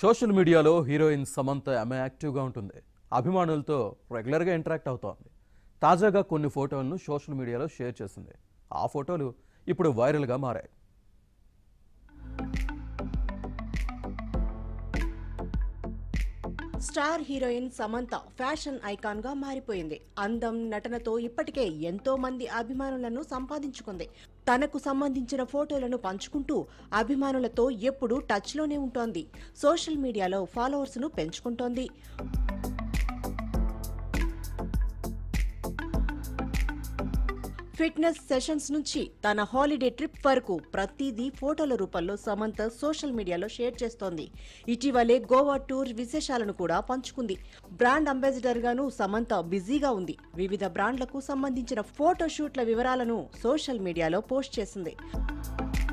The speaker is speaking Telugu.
సోషల్ మీడియాలో హీరోయిన్ సమంత ఆమె యాక్టివ్గా ఉంటుంది అభిమానులతో రెగ్యులర్గా ఇంటరాక్ట్ అవుతోంది తాజాగా కొన్ని ఫోటోలను సోషల్ మీడియాలో షేర్ చేసింది ఆ ఫోటోలు ఇప్పుడు వైరల్గా మారాయి star heroine Samantha fashion icon గా మారిపోయింది అందం నటనతో ఇప్పటికే ఎంతో మంది అభిమానులను సంపాదించుకుంది తనకు సంబంధించిన ఫోటోలను పంచుకుంటూ అభిమానులతో ఎప్పుడూ టచ్ లోనే ఉంటోంది సోషల్ మీడియాలో ఫాలోవర్స్ ను పెంచుకుంటోంది ఫిట్నెస్ సెషన్స్ నుంచి తన హాలిడే ట్రిప్ వరకు ప్రతిదీ ఫోటోల రూపంలో సమంత సోషల్ మీడియాలో షేర్ చేస్తోంది ఇటీవలే గోవా టూర్ విశేషాలను కూడా పంచుకుంది బ్రాండ్ అంబాసిడర్ గాను సమంత బిజీగా ఉంది వివిధ బ్రాండ్లకు సంబంధించిన ఫోటో షూట్ల వివరాలను సోషల్ మీడియాలో పోస్ట్ చేసింది